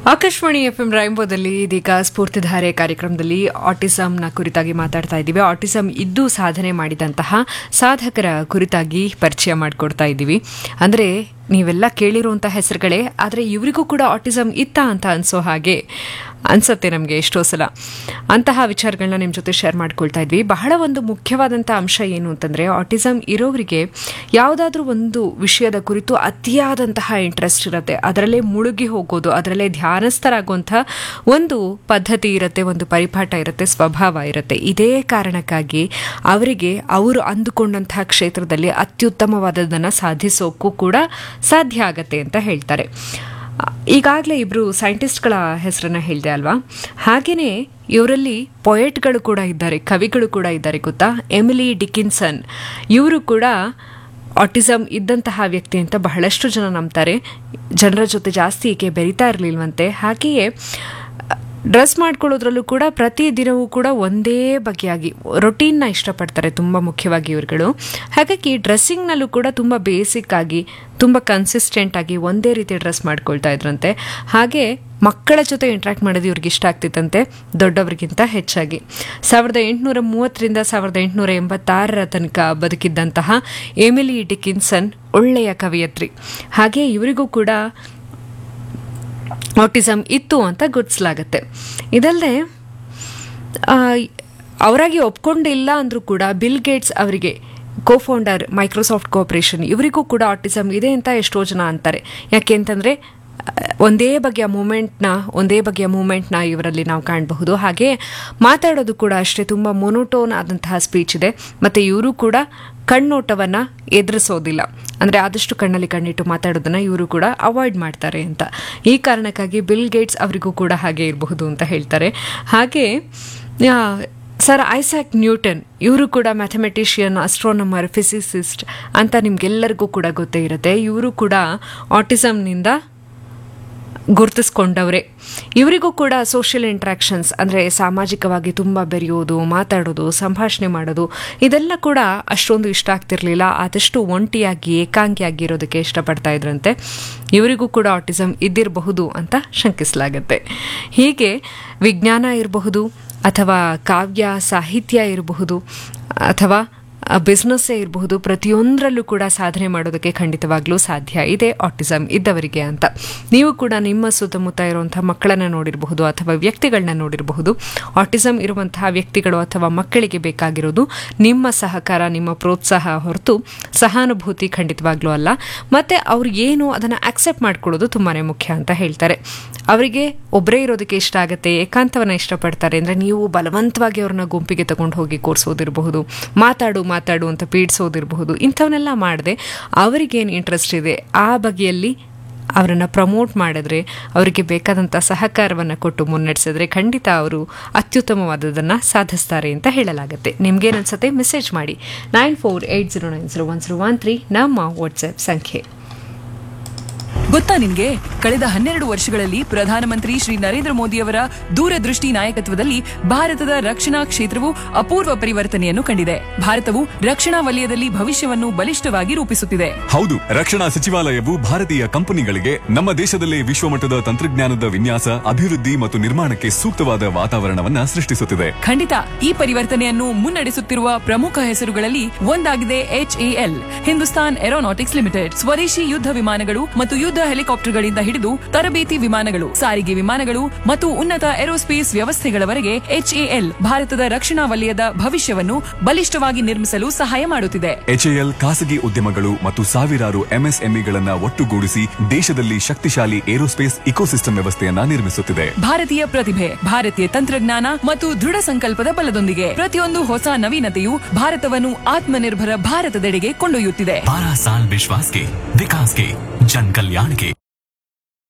Akashvani F M ರೈಂಬೋದಲ್ಲಿ ಇದೀಗ ಸ್ಫೂರ್ತಿಧಾರೆ ಕಾರ್ಯಕ್ರಮದಲ್ಲಿ ಆಟಿಸಂನ ಕುರಿತಾಗಿ ಮಾತಾಡ್ತಾ ಇದ್ದೀವಿ ಆಟಿಸಂ ಇದ್ದು ಸಾಧನೆ ಮಾಡಿದಂತಹ ಸಾಧಕರ ಕುರಿತಾಗಿ ಪರಿಚಯ ಮಾಡಿಕೊಡ್ತಾ ಇದ್ದೀವಿ ಅಂದರೆ ನೀವೆಲ್ಲ ಕೇಳಿರುವಂಥ ಹೆಸರುಗಳೇ ಆದರೆ ಇವರಿಗೂ ಕೂಡ ಆಟಿಸಂ ಇತ್ತ ಅಂತ ಅನ್ಸೋ ಹಾಗೆ ಅನ್ಸತ್ತೆ ನಮಗೆ ಎಷ್ಟೋ ಸಲ ಅಂತಹ ವಿಚಾರಗಳನ್ನ ನಿಮ್ಮ ಜೊತೆ ಶೇರ್ ಮಾಡ್ಕೊಳ್ತಾ ಇದ್ವಿ ಬಹಳ ಒಂದು ಮುಖ್ಯವಾದಂಥ ಅಂಶ ಏನು ಅಂತಂದರೆ ಆಟಿಸಂ ಇರೋರಿಗೆ ಯಾವುದಾದ್ರೂ ಒಂದು ವಿಷಯದ ಕುರಿತು ಅತಿಯಾದಂತಹ ಇಂಟ್ರೆಸ್ಟ್ ಇರುತ್ತೆ ಅದರಲ್ಲೇ ಮುಳುಗಿ ಹೋಗೋದು ಅದರಲ್ಲೇ ಧ್ಯಾನಸ್ಥರಾಗುವಂಥ ಒಂದು ಪದ್ಧತಿ ಇರುತ್ತೆ ಒಂದು ಪರಿಪಾಠ ಇರುತ್ತೆ ಸ್ವಭಾವ ಇರುತ್ತೆ ಇದೇ ಕಾರಣಕ್ಕಾಗಿ ಅವರಿಗೆ ಅವರು ಅಂದುಕೊಂಡಂತಹ ಕ್ಷೇತ್ರದಲ್ಲಿ ಅತ್ಯುತ್ತಮವಾದದನ್ನು ಸಾಧಿಸೋಕ್ಕೂ ಕೂಡ ಸಾಧ್ಯ ಆಗತ್ತೆ ಅಂತ ಹೇಳ್ತಾರೆ ಈಗಾಗಲೇ ಇಬ್ಬರು ಸೈಂಟಿಸ್ಟ್ಗಳ ಹೆಸರನ್ನ ಹೇಳಿದೆ ಅಲ್ವಾ ಹಾಗೆಯೇ ಇವರಲ್ಲಿ ಪೊಯೆಟ್ಗಳು ಕೂಡ ಇದ್ದಾರೆ ಕವಿಗಳು ಕೂಡ ಇದ್ದಾರೆ ಗೊತ್ತಾ ಎಮಿಲಿ ಡಿಕಿನ್ಸನ್ ಇವರು ಕೂಡ ಆಟಿಸಮ್ ಇದ್ದಂತಹ ವ್ಯಕ್ತಿ ಅಂತ ಬಹಳಷ್ಟು ಜನ ನಂಬ್ತಾರೆ ಜನರ ಜೊತೆ ಜಾಸ್ತಿ ಈಕೆ ಬೆರಿತಾ ಇರಲಿಲ್ವಂತೆ ಹಾಗೆಯೇ ಡ್ರೆಸ್ ಮಾಡ್ಕೊಳ್ಳೋದ್ರಲ್ಲೂ ಕೂಡ ಪ್ರತಿ ದಿನವೂ ಕೂಡ ಒಂದೇ ಬಗೆಯಾಗಿ ರೊಟೀನ್ನ ಇಷ್ಟಪಡ್ತಾರೆ ತುಂಬ ಮುಖ್ಯವಾಗಿ ಇವ್ರುಗಳು ಹಾಗಾಗಿ ಡ್ರೆಸ್ಸಿಂಗ್ನಲ್ಲೂ ಕೂಡ ತುಂಬ ಬೇಸಿಕ್ ಆಗಿ ತುಂಬ ಕನ್ಸಿಸ್ಟೆಂಟ್ ಆಗಿ ಒಂದೇ ರೀತಿ ಡ್ರೆಸ್ ಮಾಡ್ಕೊಳ್ತಾ ಇದ್ರಂತೆ ಹಾಗೆ ಮಕ್ಕಳ ಜೊತೆ ಇಂಟ್ರ್ಯಾಕ್ಟ್ ಮಾಡೋದು ಇವ್ರಿಗೆ ಇಷ್ಟ ಆಗ್ತಿತ್ತಂತೆ ದೊಡ್ಡವರಿಗಿಂತ ಹೆಚ್ಚಾಗಿ ಸಾವಿರದ ಎಂಟುನೂರ ಮೂವತ್ತರಿಂದ ಸಾವಿರದ ಎಂಟುನೂರ ಎಂಬತ್ತಾರರ ತನಕ ಬದುಕಿದ್ದಂತಹ ಎಮಿಲಿ ಡಿಕಿನ್ಸನ್ ಒಳ್ಳೆಯ ಕವಿಯತ್ರಿ ಹಾಗೆ ಇವರಿಗೂ ಕೂಡ ಆಟಿಸಮ್ ಇತ್ತು ಅಂತ ಗುರ್ತಿಸಲಾಗತ್ತೆ ಇದಲ್ಲದೆ ಅವರಾಗಿ ಒಪ್ಕೊಂಡಿಲ್ಲ ಅಂದರೂ ಕೂಡ ಬಿಲ್ ಗೇಟ್ಸ್ ಅವರಿಗೆ ಕೋಫೌಂಡರ್ ಮೈಕ್ರೋಸಾಫ್ಟ್ ಕೋಆಪರೇಷನ್ ಇವರಿಗೂ ಕೂಡ ಆಟಿಸಮ್ ಇದೆ ಅಂತ ಎಷ್ಟೋ ಜನ ಅಂತಾರೆ ಯಾಕೆ ಅಂತಂದರೆ ಒಂದೇ ಬಗೆಯ ಮೂಮೆಂಟ್ನ ಒಂದೇ ಬಗೆಯ ಮೂಮೆಂಟ್ನ ಇವರಲ್ಲಿ ನಾವು ಕಾಣಬಹುದು ಹಾಗೆ ಮಾತಾಡೋದು ಕೂಡ ಅಷ್ಟೇ ತುಂಬ ಮೊನೋಟೋನ್ ಆದಂತಹ ಸ್ಪೀಚ್ ಇದೆ ಮತ್ತು ಇವರು ಕೂಡ ಕಣ್ಣೋಟವನ್ನು ಎದುರಿಸೋದಿಲ್ಲ ಅಂದರೆ ಆದಷ್ಟು ಕಣ್ಣಲ್ಲಿ ಕಣ್ಣಿಟ್ಟು ಮಾತಾಡೋದನ್ನು ಇವರು ಕೂಡ ಅವಾಯ್ಡ್ ಮಾಡ್ತಾರೆ ಅಂತ ಈ ಕಾರಣಕ್ಕಾಗಿ ಬಿಲ್ ಗೇಟ್ಸ್ ಅವರಿಗೂ ಕೂಡ ಹಾಗೆ ಇರಬಹುದು ಅಂತ ಹೇಳ್ತಾರೆ ಹಾಗೆ ಸರ್ ಐಸಾಕ್ ನ್ಯೂಟನ್ ಇವರು ಕೂಡ ಮ್ಯಾಥಮೆಟಿಷಿಯನ್ ಅಸ್ಟ್ರೋನಮರ್ ಫಿಸಿಸಿಸ್ಟ್ ಅಂತ ನಿಮ್ಗೆಲ್ಲರಿಗೂ ಕೂಡ ಗೊತ್ತೇ ಇರುತ್ತೆ ಇವರು ಕೂಡ ಆಟಿಸಮ್ನಿಂದ ಗುರ್ತಿಸ್ಕೊಂಡವ್ರೆ ಇವರಿಗೂ ಕೂಡ ಸೋಷಿಯಲ್ ಇಂಟ್ರಾಕ್ಷನ್ಸ್ ಅಂದರೆ ಸಾಮಾಜಿಕವಾಗಿ ತುಂಬ ಬೆರೆಯೋದು ಮಾತಾಡೋದು ಸಂಭಾಷಣೆ ಮಾಡೋದು ಇದೆಲ್ಲ ಕೂಡ ಅಷ್ಟೊಂದು ಇಷ್ಟ ಆಗ್ತಿರ್ಲಿಲ್ಲ ಆದಷ್ಟು ಒಂಟಿಯಾಗಿ ಏಕಾಂಗಿಯಾಗಿ ಇರೋದಕ್ಕೆ ಇಷ್ಟಪಡ್ತಾ ಇದ್ರಂತೆ ಇವರಿಗೂ ಕೂಡ ಆಟಿಸಮ್ ಇದ್ದಿರಬಹುದು ಅಂತ ಶಂಕಿಸಲಾಗತ್ತೆ ಹೀಗೆ ವಿಜ್ಞಾನ ಇರಬಹುದು ಅಥವಾ ಕಾವ್ಯ ಸಾಹಿತ್ಯ ಇರಬಹುದು ಅಥವಾ ಬಿಸ್ನೆಸ್ಸೇ ಇರಬಹುದು ಪ್ರತಿಯೊಂದರಲ್ಲೂ ಕೂಡ ಸಾಧನೆ ಮಾಡೋದಕ್ಕೆ ಖಂಡಿತವಾಗ್ಲೂ ಸಾಧ್ಯ ಇದೆ ಆಟಿಸಮ್ ಇದ್ದವರಿಗೆ ಅಂತ ನೀವು ಕೂಡ ನಿಮ್ಮ ಸುತ್ತಮುತ್ತ ಇರುವಂತಹ ಮಕ್ಕಳನ್ನ ನೋಡಿರಬಹುದು ಅಥವಾ ವ್ಯಕ್ತಿಗಳನ್ನ ನೋಡಿರಬಹುದು ಆಟಿಸಮ್ ಇರುವಂತಹ ವ್ಯಕ್ತಿಗಳು ಅಥವಾ ಮಕ್ಕಳಿಗೆ ಬೇಕಾಗಿರೋದು ನಿಮ್ಮ ಸಹಕಾರ ನಿಮ್ಮ ಪ್ರೋತ್ಸಾಹ ಹೊರತು ಸಹಾನುಭೂತಿ ಖಂಡಿತವಾಗ್ಲೂ ಅಲ್ಲ ಮತ್ತೆ ಅವ್ರು ಏನು ಅದನ್ನು ಆಕ್ಸೆಪ್ಟ್ ಮಾಡ್ಕೊಳ್ಳೋದು ತುಂಬಾ ಮುಖ್ಯ ಅಂತ ಹೇಳ್ತಾರೆ ಅವರಿಗೆ ಒಬ್ಬರೇ ಇರೋದಕ್ಕೆ ಇಷ್ಟ ಆಗುತ್ತೆ ಏಕಾಂತವನ್ನ ಇಷ್ಟಪಡ್ತಾರೆ ಅಂದರೆ ನೀವು ಬಲವಂತವಾಗಿ ಅವ್ರನ್ನ ಗುಂಪಿಗೆ ತಗೊಂಡು ಹೋಗಿ ಕೂರಿಸೋದಿರಬಹುದು ಮಾತಾಡು ಮಾತಾಡು ಅಂತ ಪೀಡಿಸೋದಿರಬಹುದು ಇಂಥವನ್ನೆಲ್ಲ ಮಾಡದೆ ಅವರಿಗೇನು ಇಂಟ್ರೆಸ್ಟ್ ಇದೆ ಆ ಬಗೆಯಲ್ಲಿ ಅವರನ್ನು ಪ್ರಮೋಟ್ ಮಾಡಿದ್ರೆ ಅವರಿಗೆ ಬೇಕಾದಂಥ ಸಹಕಾರವನ್ನು ಕೊಟ್ಟು ಮುನ್ನಡೆಸಿದ್ರೆ ಖಂಡಿತ ಅವರು ಅತ್ಯುತ್ತಮವಾದದನ್ನು ಸಾಧಿಸ್ತಾರೆ ಅಂತ ಹೇಳಲಾಗುತ್ತೆ ನಿಮ್ಗೇನನ್ಸುತ್ತೆ ಮೆಸೇಜ್ ಮಾಡಿ nine four eight zero nine zero one zero one three ನಮ್ಮ ವಾಟ್ಸ್ಆ್ಯಪ್ ಸಂಖ್ಯೆ ಗೊತ್ತಾ ನಿನ್ಗೆ ಕಳೆದ ಹನ್ನೆರಡು ವರ್ಷಗಳಲ್ಲಿ ಪ್ರಧಾನಮಂತ್ರಿ ಶ್ರೀ ನರೇಂದ್ರ ಮೋದಿಯವರ ದೂರದೃಷ್ಟಿ ನಾಯಕತ್ವದಲ್ಲಿ ಭಾರತದ ರಕ್ಷಣಾ ಕ್ಷೇತ್ರವು ಅಪೂರ್ವ ಪರಿವರ್ತನೆಯನ್ನು ಕಂಡಿದೆ ಭಾರತವು ರಕ್ಷಣಾ ವಲಯದಲ್ಲಿ ಭವಿಷ್ಯವನ್ನು ಬಲಿಷ್ಠವಾಗಿ ರೂಪಿಸುತ್ತಿದೆ ಹೌದು ರಕ್ಷಣಾ ಸಚಿವಾಲಯವು ಭಾರತೀಯ ಕಂಪನಿಗಳಿಗೆ ನಮ್ಮ ದೇಶದಲ್ಲೇ ವಿಶ್ವಮಟ್ಟದ ತಂತ್ರಜ್ಞಾನದ ವಿನ್ಯಾಸ ಅಭಿವೃದ್ಧಿ ಮತ್ತು ನಿರ್ಮಾಣಕ್ಕೆ ಸೂಕ್ತವಾದ ವಾತಾವರಣವನ್ನ ಸೃಷ್ಟಿಸುತ್ತಿದೆ ಖಂಡಿತ ಈ ಪರಿವರ್ತನೆಯನ್ನು ಮುನ್ನಡೆಸುತ್ತಿರುವ ಪ್ರಮುಖ ಹೆಸರುಗಳಲ್ಲಿ ಒಂದಾಗಿದೆ ಎಚ್ಎಎಲ್ ಹಿಂದೂಸ್ತಾನ್ ಏರೋನಾಟಿಕ್ಸ್ ಲಿಮಿಟೆಡ್ ಸ್ವದೇಶಿ ಯುದ್ಧ ವಿಮಾನಗಳು ಮತ್ತು ಯುದ್ಧ ಹೆಲಿಕಾಪ್ಟರ್ಗಳಿಂದ ಹಿಡಿದು ತರಬೇತಿ ವಿಮಾನಗಳು ಸಾರಿಗೆ ವಿಮಾನಗಳು ಮತ್ತು ಉನ್ನತ ಏರೋಸ್ಪೇಸ್ ವ್ಯವಸ್ಥೆಗಳವರೆಗೆ ಎಚ್ಎಎಲ್ ಭಾರತದ ರಕ್ಷಣಾ ವಲಯದ ಭವಿಷ್ಯವನ್ನು ಬಲಿಷ್ಠವಾಗಿ ನಿರ್ಮಿಸಲು ಸಹಾಯ ಮಾಡುತ್ತಿದೆ ಎಚ್ಎಎಲ್ ಖಾಸಗಿ ಉದ್ಯಮಗಳು ಮತ್ತು ಸಾವಿರಾರು ಎಂಎಸ್ಎಂಇಗಳನ್ನ ಒಟ್ಟುಗೂಡಿಸಿ ದೇಶದಲ್ಲಿ ಶಕ್ತಿಶಾಲಿ ಏರೋಸ್ಪೇಸ್ ಇಕೋಸಿಸ್ಟಮ್ ವ್ಯವಸ್ಥೆಯನ್ನ ನಿರ್ಮಿಸುತ್ತಿದೆ ಭಾರತೀಯ ಪ್ರತಿಭೆ ಭಾರತೀಯ ತಂತ್ರಜ್ಞಾನ ಮತ್ತು ದೃಢ ಸಂಕಲ್ಪದ ಬಲದೊಂದಿಗೆ ಪ್ರತಿಯೊಂದು ಹೊಸ ನವೀನತೆಯು ಭಾರತವನ್ನು ಆತ್ಮನಿರ್ಭರ ಭಾರತದೆಡೆಗೆ ಕೊಂಡೊಯ್ಯುತ್ತಿದೆ बारह साल विश्वास के विकास के जन कल्याण के